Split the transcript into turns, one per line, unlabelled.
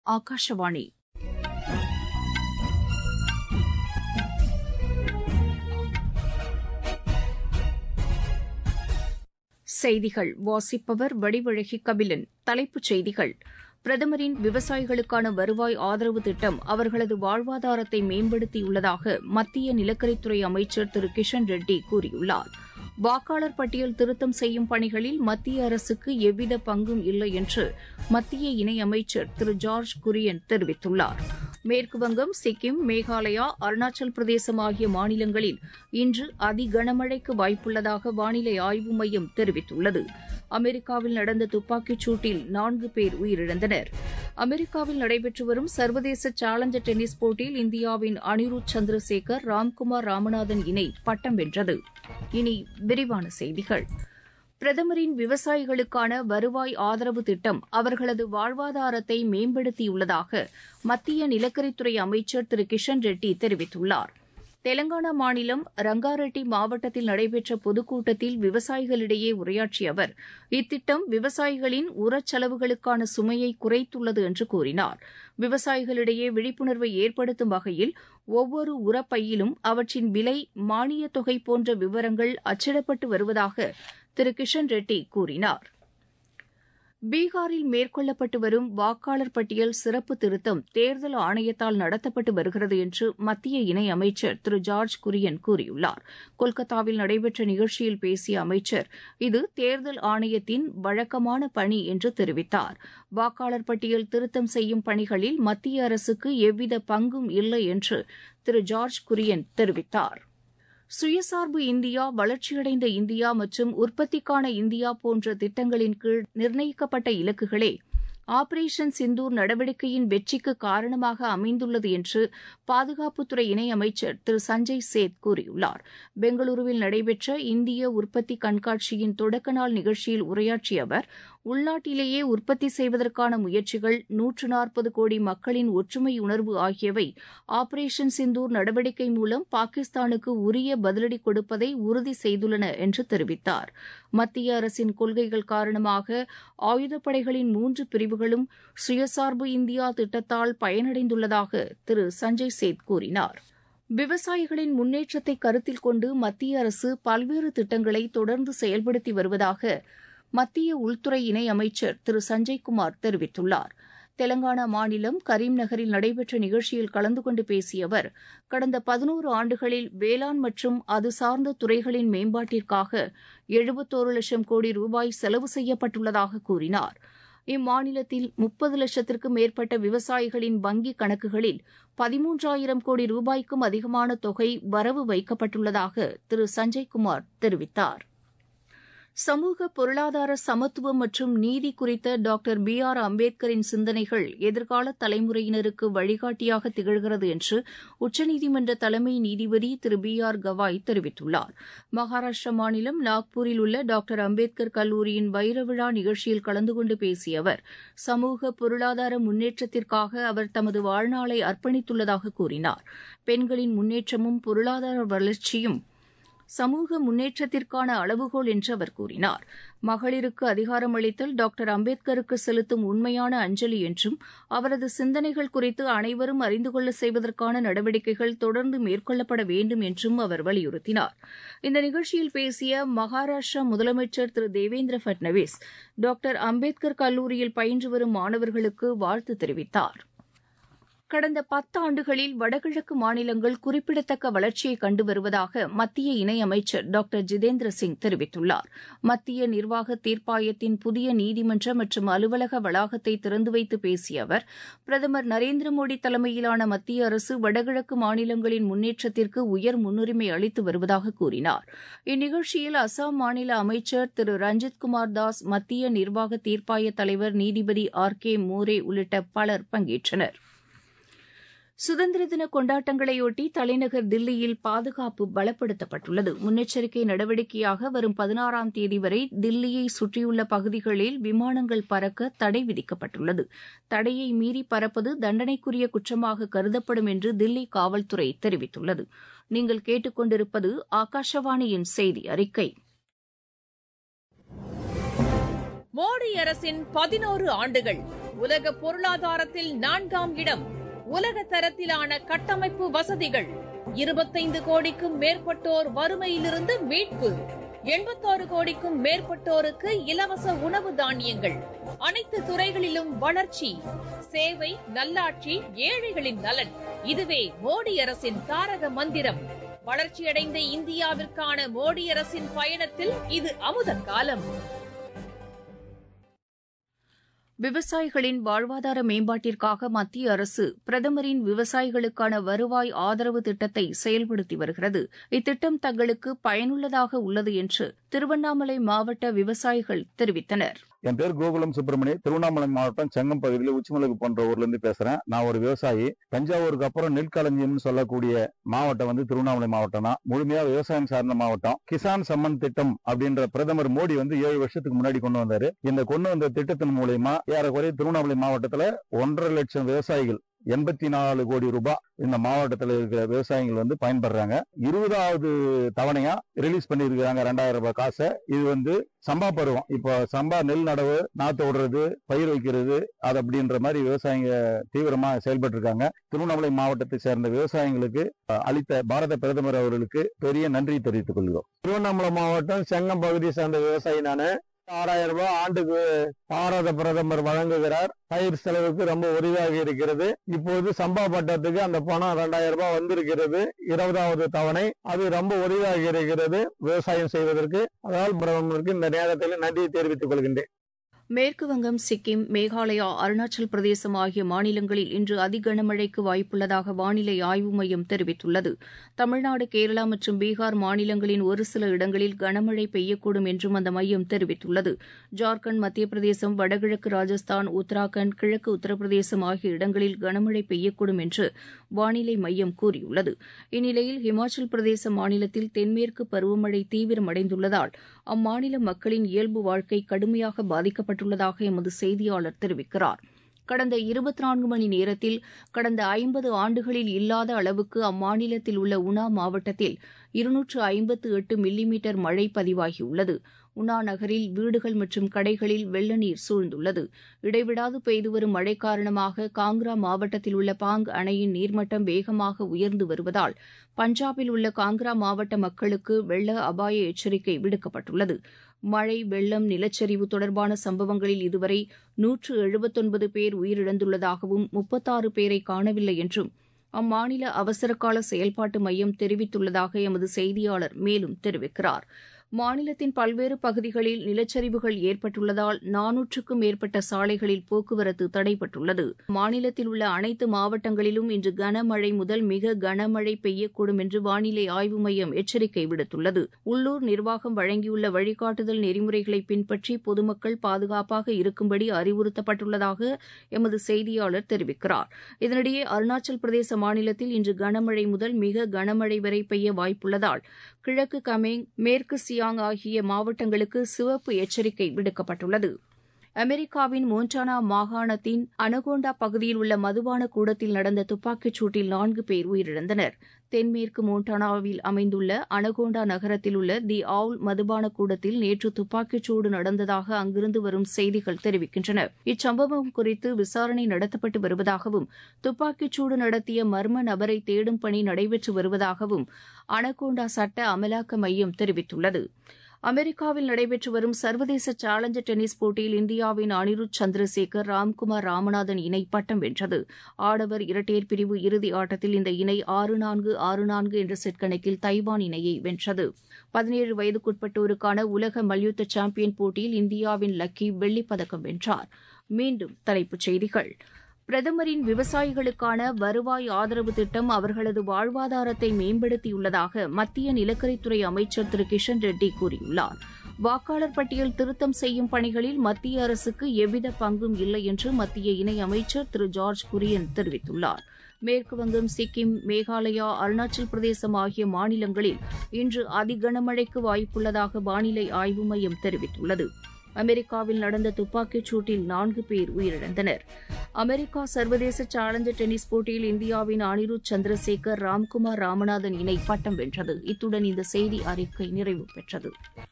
ஆகாஷவாணி செய்திகள் வாசிப்பவர் வடிவழகி கபிலன் தலைப்புச் செய்திகள் பிரதமரின் விவசாயிகளுக்கான வருவாய் ஆதரவு திட்டம் அவர்களது வாழ்வாதாரத்தை மேம்படுத்தியுள்ளதாக மத்திய நிலக்கரித்துறை அமைச்சர் திரு கிஷன் ரெட்டி கூறியுள்ளார் வாக்காளர் பட்டியல் திருத்தம் செய்யும் பணிகளில் மத்திய அரசுக்கு எவ்வித பங்கும் இல்லை என்று மத்திய இணையமைச்சர் திரு ஜார்ஜ் குரியன் தெரிவித்துள்ளார் மேற்குவங்கம் சிக்கிம் மேகாலயா அருணாச்சல் பிரதேசம் ஆகிய மாநிலங்களில் இன்று அதிகனமழைக்கு வாய்ப்புள்ளதாக வானிலை ஆய்வு மையம் தெரிவித்துள்ளது அமெரிக்காவில் நடந்த துப்பாக்கிச் சூட்டில் நான்கு பேர் உயிரிழந்தனர் அமெரிக்காவில் நடைபெற்று வரும் சர்வதேச சேலஞ்சர் டென்னிஸ் போட்டியில் இந்தியாவின் அனிருத் சந்திரசேகர் ராம்குமார் ராமநாதன் இணை பட்டம் வென்றது இனி விரிவான செய்திகள் பிரதமரின் விவசாயிகளுக்கான வருவாய் ஆதரவு திட்டம் அவர்களது வாழ்வாதாரத்தை மேம்படுத்தியுள்ளதாக மத்திய நிலக்கரித்துறை அமைச்சர் திரு கிஷன் ரெட்டி தெரிவித்துள்ளார் தெலங்கானா மாநிலம் ரங்காரெட்டி மாவட்டத்தில் நடைபெற்ற பொதுக்கூட்டத்தில் விவசாயிகளிடையே உரையாற்றிய அவர் இத்திட்டம் விவசாயிகளின் உரச் செலவுகளுக்கான சுமையை குறைத்துள்ளது என்று கூறினார் விவசாயிகளிடையே விழிப்புணர்வை ஏற்படுத்தும் வகையில் ஒவ்வொரு உரப்பையிலும் அவற்றின் விலை மானியத் தொகை போன்ற விவரங்கள் அச்சிடப்பட்டு வருவதாக திரு கிஷன் ரெட்டி கூறினார் பீகாரில் மேற்கொள்ளப்பட்டு வரும் வாக்காளர் பட்டியல் சிறப்பு திருத்தம் தேர்தல் ஆணையத்தால் நடத்தப்பட்டு வருகிறது என்று மத்திய இணையமைச்சர் திரு ஜார்ஜ் குரியன் கூறியுள்ளார் கொல்கத்தாவில் நடைபெற்ற நிகழ்ச்சியில் பேசிய அமைச்சர் இது தேர்தல் ஆணையத்தின் வழக்கமான பணி என்று தெரிவித்தார் வாக்காளர் பட்டியல் திருத்தம் செய்யும் பணிகளில் மத்திய அரசுக்கு எவ்வித பங்கும் இல்லை என்று திரு ஜார்ஜ் குரியன் தெரிவித்தார் சுயசார்பு இந்தியா வளர்ச்சியடைந்த இந்தியா மற்றும் உற்பத்திக்கான இந்தியா போன்ற திட்டங்களின் கீழ் நிர்ணயிக்கப்பட்ட இலக்குகளே ஆபரேஷன் சிந்தூர் நடவடிக்கையின் வெற்றிக்கு காரணமாக அமைந்துள்ளது என்று பாதுகாப்புத்துறை இணையமைச்சர் திரு சஞ்சய் சேத் கூறியுள்ளார் பெங்களூருவில் நடைபெற்ற இந்திய உற்பத்தி கண்காட்சியின் தொடக்க நாள் நிகழ்ச்சியில் உரையாற்றிய அவர் உள்நாட்டிலேயே உற்பத்தி செய்வதற்கான முயற்சிகள் நூற்று நாற்பது கோடி மக்களின் ஒற்றுமை உணர்வு ஆகியவை ஆபரேஷன் சிந்தூர் நடவடிக்கை மூலம் பாகிஸ்தானுக்கு உரிய பதிலடி கொடுப்பதை உறுதி செய்துள்ளன என்று தெரிவித்தார் மத்திய அரசின் கொள்கைகள் காரணமாக ஆயுதப்படைகளின் மூன்று பிரிவுகளும் சுயசார்பு இந்தியா திட்டத்தால் பயனடைந்துள்ளதாக திரு சஞ்சய் சேத் கூறினார் விவசாயிகளின் முன்னேற்றத்தை கருத்தில் கொண்டு மத்திய அரசு பல்வேறு திட்டங்களை தொடர்ந்து செயல்படுத்தி வருவதாக மத்திய உள்துறை இணையமைச்சர் திரு சஞ்சய்குமார் தெரிவித்துள்ளார் தெலங்கானா மாநிலம் கரீம் நகரில் நடைபெற்ற நிகழ்ச்சியில் கலந்து கொண்டு பேசிய அவர் கடந்த பதினோரு ஆண்டுகளில் வேளாண் மற்றும் அது சார்ந்த துறைகளின் மேம்பாட்டிற்காக எழுபத்தோரு லட்சம் கோடி ரூபாய் செலவு செய்யப்பட்டுள்ளதாக கூறினார் இம்மாநிலத்தில் முப்பது லட்சத்திற்கும் மேற்பட்ட விவசாயிகளின் வங்கிக் கணக்குகளில் பதிமூன்றாயிரம் கோடி ரூபாய்க்கும் அதிகமான தொகை வரவு வைக்கப்பட்டுள்ளதாக திரு சஞ்சய்குமார் தெரிவித்தார் சமூக பொருளாதார சமத்துவம் மற்றும் நீதி குறித்த டாக்டர் பி ஆர் அம்பேத்கரின் சிந்தனைகள் எதிர்கால தலைமுறையினருக்கு வழிகாட்டியாக திகழ்கிறது என்று உச்சநீதிமன்ற தலைமை நீதிபதி திரு பி ஆர் கவாய் தெரிவித்துள்ளார் மகாராஷ்டிரா மாநிலம் நாக்பூரில் உள்ள டாக்டர் அம்பேத்கர் கல்லூரியின் வைரவிழா நிகழ்ச்சியில் கலந்து கொண்டு பேசிய அவர் சமூக பொருளாதார முன்னேற்றத்திற்காக அவர் தமது வாழ்நாளை அர்ப்பணித்துள்ளதாக கூறினார் பெண்களின் முன்னேற்றமும் பொருளாதார வளர்ச்சியும் சமூக முன்னேற்றத்திற்கான அளவுகோல் என்று அவர் கூறினார் மகளிருக்கு அதிகாரம் அளித்தல் டாக்டர் அம்பேத்கருக்கு செலுத்தும் உண்மையான அஞ்சலி என்றும் அவரது சிந்தனைகள் குறித்து அனைவரும் அறிந்து கொள்ள செய்வதற்கான நடவடிக்கைகள் தொடர்ந்து மேற்கொள்ளப்பட வேண்டும் என்றும் அவர் வலியுறுத்தினார் இந்த நிகழ்ச்சியில் பேசிய மகாராஷ்டிரா முதலமைச்சர் திரு தேவேந்திர பட்னவிஸ் டாக்டர் அம்பேத்கர் கல்லூரியில் பயின்று வரும் மாணவர்களுக்கு வாழ்த்து தெரிவித்தார் கடந்த பத்தாண்டுகளில் வடகிழக்கு மாநிலங்கள் குறிப்பிடத்தக்க வளர்ச்சியை கண்டு வருவதாக மத்திய இணையமைச்சர் டாக்டர் ஜிதேந்திர சிங் தெரிவித்துள்ளார் மத்திய நிர்வாக தீர்ப்பாயத்தின் புதிய நீதிமன்ற மற்றும் அலுவலக வளாகத்தை திறந்து வைத்து பேசிய அவர் பிரதமர் நரேந்திர மோடி தலைமையிலான மத்திய அரசு வடகிழக்கு மாநிலங்களின் முன்னேற்றத்திற்கு உயர் முன்னுரிமை அளித்து வருவதாக கூறினார் இந்நிகழ்ச்சியில் அசாம் மாநில அமைச்சர் திரு ரஞ்சித் குமார் தாஸ் மத்திய நிர்வாக தீர்ப்பாய தலைவர் நீதிபதி ஆர் கே மோரே உள்ளிட்ட பலர் பங்கேற்றனர் சுதந்திர தின கொண்டாட்டங்களையொட்டி தலைநகர் தில்லியில் பாதுகாப்பு பலப்படுத்தப்பட்டுள்ளது முன்னெச்சரிக்கை நடவடிக்கையாக வரும் பதினாறாம் தேதி வரை தில்லியை சுற்றியுள்ள பகுதிகளில் விமானங்கள் பறக்க தடை விதிக்கப்பட்டுள்ளது தடையை மீறி பறப்பது தண்டனைக்குரிய குற்றமாக கருதப்படும் என்று தில்லி காவல்துறை தெரிவித்துள்ளது நீங்கள் கேட்டுக்கொண்டிருப்பது ஆகாஷவாணியின் செய்தி அறிக்கை
மோடி அரசின் பதினோரு ஆண்டுகள் உலக பொருளாதாரத்தில் நான்காம் இடம் உலக தரத்திலான கட்டமைப்பு வசதிகள் இருபத்தைந்து கோடிக்கும் மேற்பட்டோர் வறுமையிலிருந்து மீட்பு எண்பத்தாறு கோடிக்கும் மேற்பட்டோருக்கு இலவச உணவு தானியங்கள் அனைத்து துறைகளிலும் வளர்ச்சி சேவை நல்லாட்சி ஏழைகளின் நலன் இதுவே மோடி அரசின் தாரக மந்திரம் வளர்ச்சியடைந்த இந்தியாவிற்கான மோடி அரசின் பயணத்தில் இது அமுத காலம்
விவசாயிகளின் வாழ்வாதார மேம்பாட்டிற்காக மத்திய அரசு பிரதமரின் விவசாயிகளுக்கான வருவாய் ஆதரவு திட்டத்தை செயல்படுத்தி வருகிறது இத்திட்டம் தங்களுக்கு பயனுள்ளதாக உள்ளது என்று திருவண்ணாமலை மாவட்ட விவசாயிகள் தெரிவித்தனர்
என் பேர் கோகுலம் சுப்பிரமணி திருவண்ணாமலை மாவட்டம் செங்கம் பகுதியில் உச்சிமலகு போன்ற ஊர்ல இருந்து பேசுறேன் நான் ஒரு விவசாயி தஞ்சாவூருக்கு அப்புறம் நெற்களஞ்சியம்னு சொல்லக்கூடிய மாவட்டம் வந்து திருவண்ணாமலை மாவட்டம் தான் முழுமையா விவசாயம் சார்ந்த மாவட்டம் கிசான் சம்மன் திட்டம் அப்படின்ற பிரதமர் மோடி வந்து ஏழு வருஷத்துக்கு முன்னாடி கொண்டு வந்தாரு இந்த கொண்டு வந்த திட்டத்தின் மூலயமா ஏறக்குறைய திருவண்ணாமலை மாவட்டத்துல ஒன்றரை லட்சம் விவசாயிகள் எண்பத்தி நாலு கோடி ரூபாய் இந்த மாவட்டத்தில் இருக்கிற விவசாயிகள் வந்து பயன்படுறாங்க இருபதாவது தவணையா ரிலீஸ் பண்ணியிருக்கிறாங்க ரெண்டாயிரம் ரூபாய் காசை இது வந்து சம்பா பருவம் இப்போ சம்பா நெல் நடவு நாத்து விடுறது பயிர் வைக்கிறது அது அப்படின்ற மாதிரி விவசாயிங்க தீவிரமா செயல்பட்டு இருக்காங்க திருவண்ணாமலை மாவட்டத்தை சேர்ந்த விவசாயிகளுக்கு அளித்த பாரத பிரதமர் அவர்களுக்கு பெரிய நன்றி தெரிவித்துக் கொள்கிறோம் திருவண்ணாமலை மாவட்டம் செங்கம் பகுதியை சேர்ந்த விவசாயி நானு ஆறாயிரம் ரூபாய் ஆண்டுக்கு பாரத பிரதமர் வழங்குகிறார் பயிர் செலவுக்கு ரொம்ப உதவியாக இருக்கிறது இப்போது சம்பா பட்டத்துக்கு அந்த பணம் ரெண்டாயிரம் ரூபாய் வந்திருக்கிறது இருபதாவது தவணை அது ரொம்ப உதவியாக இருக்கிறது விவசாயம் செய்வதற்கு அதனால் பிரதமருக்கு இந்த நேரத்தில் நன்றியை தெரிவித்துக் கொள்கின்றேன்
மேற்கு வங்கம் சிக்கிம் மேகாலயா அருணாச்சல் பிரதேசம் ஆகிய மாநிலங்களில் இன்று அதிகனமழைக்கு வாய்ப்புள்ளதாக வானிலை ஆய்வு மையம் தெரிவித்துள்ளது தமிழ்நாடு கேரளா மற்றும் பீகார் மாநிலங்களின் ஒரு சில இடங்களில் கனமழை பெய்யக்கூடும் என்றும் அந்த மையம் தெரிவித்துள்ளது ஜார்க்கண்ட் மத்திய பிரதேசம் வடகிழக்கு ராஜஸ்தான் உத்தராகண்ட் கிழக்கு உத்தரப்பிரதேசம் ஆகிய இடங்களில் கனமழை பெய்யக்கூடும் என்று வானிலை மையம் கூறியுள்ளது இந்நிலையில் ஹிமாச்சல் பிரதேச மாநிலத்தில் தென்மேற்கு பருவமழை தீவிரமடைந்துள்ளதால் அம்மாநில மக்களின் இயல்பு வாழ்க்கை கடுமையாக பாதிக்கப்பட்டுள்ளதாக எமது செய்தியாளர் தெரிவிக்கிறார் கடந்த இருபத்தி நான்கு மணி நேரத்தில் கடந்த ஐம்பது ஆண்டுகளில் இல்லாத அளவுக்கு அம்மாநிலத்தில் உள்ள உனா மாவட்டத்தில் இருநூற்று ஐம்பத்து எட்டு மில்லிமீட்டர் மழை பதிவாகியுள்ளது உனா நகரில் வீடுகள் மற்றும் கடைகளில் வெள்ள நீர் சூழ்ந்துள்ளது இடைவிடாது பெய்து வரும் மழை காரணமாக காங்க்ரா மாவட்டத்தில் உள்ள பாங் அணையின் நீர்மட்டம் வேகமாக உயர்ந்து வருவதால் பஞ்சாபில் உள்ள காங்க்ரா மாவட்ட மக்களுக்கு வெள்ள அபாய எச்சரிக்கை விடுக்கப்பட்டுள்ளது மழை வெள்ளம் நிலச்சரிவு தொடர்பான சம்பவங்களில் இதுவரை நூற்று எழுபத்தொன்பது பேர் உயிரிழந்துள்ளதாகவும் முப்பத்தாறு பேரை காணவில்லை என்றும் அம்மாநில அவசரகால செயல்பாட்டு மையம் தெரிவித்துள்ளதாக எமது செய்தியாளர் மேலும் தெரிவிக்கிறார் மாநிலத்தின் பல்வேறு பகுதிகளில் நிலச்சரிவுகள் ஏற்பட்டுள்ளதால் நானூற்றுக்கும் மேற்பட்ட சாலைகளில் போக்குவரத்து தடைபட்டுள்ளது மாநிலத்தில் உள்ள அனைத்து மாவட்டங்களிலும் இன்று கனமழை முதல் மிக கனமழை பெய்யக்கூடும் என்று வானிலை ஆய்வு மையம் எச்சரிக்கை விடுத்துள்ளது உள்ளூர் நிர்வாகம் வழங்கியுள்ள வழிகாட்டுதல் நெறிமுறைகளை பின்பற்றி பொதுமக்கள் பாதுகாப்பாக இருக்கும்படி அறிவுறுத்தப்பட்டுள்ளதாக எமது செய்தியாளர் தெரிவிக்கிறார் இதனிடையே அருணாச்சல் பிரதேச மாநிலத்தில் இன்று கனமழை முதல் மிக கனமழை வரை பெய்ய வாய்ப்புள்ளதால் கிழக்கு கமேங் மேற்கு சியாங் ஆகிய மாவட்டங்களுக்கு சிவப்பு எச்சரிக்கை விடுக்கப்பட்டுள்ளது அமெரிக்காவின் மோன்டானா மாகாணத்தின் அனகோண்டா பகுதியில் உள்ள மதுபான கூடத்தில் நடந்த துப்பாக்கிச் சூட்டில் நான்கு பேர் உயிரிழந்தனர் தென்மேற்கு மோன்டானாவில் அமைந்துள்ள அனகோண்டா நகரத்தில் உள்ள தி ஆவுல் மதுபான கூடத்தில் நேற்று துப்பாக்கிச் சூடு நடந்ததாக அங்கிருந்து வரும் செய்திகள் தெரிவிக்கின்றன இச்சம்பவம் குறித்து விசாரணை நடத்தப்பட்டு வருவதாகவும் துப்பாக்கிச் சூடு நடத்திய மர்ம நபரை தேடும் பணி நடைபெற்று வருவதாகவும் அனகோண்டா சட்ட அமலாக்க மையம் தெரிவித்துள்ளது அமெரிக்காவில் நடைபெற்று வரும் சர்வதேச சேலஞ்சர் டென்னிஸ் போட்டியில் இந்தியாவின் அனிருத் சந்திரசேகர் ராம்குமார் ராமநாதன் இணை பட்டம் வென்றது ஆடவர் இரட்டையர் பிரிவு இறுதி ஆட்டத்தில் இந்த இணை ஆறு நான்கு ஆறு நான்கு என்ற செட் கணக்கில் தைவான் இணையை வென்றது பதினேழு வயதுக்குட்பட்டோருக்கான உலக மல்யுத்த சாம்பியன் போட்டியில் இந்தியாவின் லக்கி வெள்ளிப் பதக்கம் வென்றார் மீண்டும் தலைப்புச் செய்திகள் பிரதமரின் விவசாயிகளுக்கான வருவாய் ஆதரவு திட்டம் அவர்களது வாழ்வாதாரத்தை மேம்படுத்தியுள்ளதாக மத்திய நிலக்கரித்துறை அமைச்சர் திரு கிஷன் ரெட்டி கூறியுள்ளார் வாக்காளர் பட்டியல் திருத்தம் செய்யும் பணிகளில் மத்திய அரசுக்கு எவ்வித பங்கும் இல்லை என்று மத்திய இணையமைச்சர் திரு ஜார்ஜ் குரியன் தெரிவித்துள்ளார் மேற்குவங்கம் சிக்கிம் மேகாலயா அருணாச்சல் பிரதேசம் ஆகிய மாநிலங்களில் இன்று அதிகனமழைக்கு வாய்ப்புள்ளதாக வானிலை ஆய்வு மையம் தெரிவித்துள்ளது அமெரிக்காவில் நடந்த துப்பாக்கிச் சூட்டில் நான்கு பேர் உயிரிழந்தனர் அமெரிக்கா சர்வதேச சேலஞ்சர் டென்னிஸ் போட்டியில் இந்தியாவின் அனிருத் சந்திரசேகர் ராம்குமார் ராமநாதன் இணை பட்டம் வென்றது இத்துடன் இந்த செய்தி அறிக்கை நிறைவு பெற்றது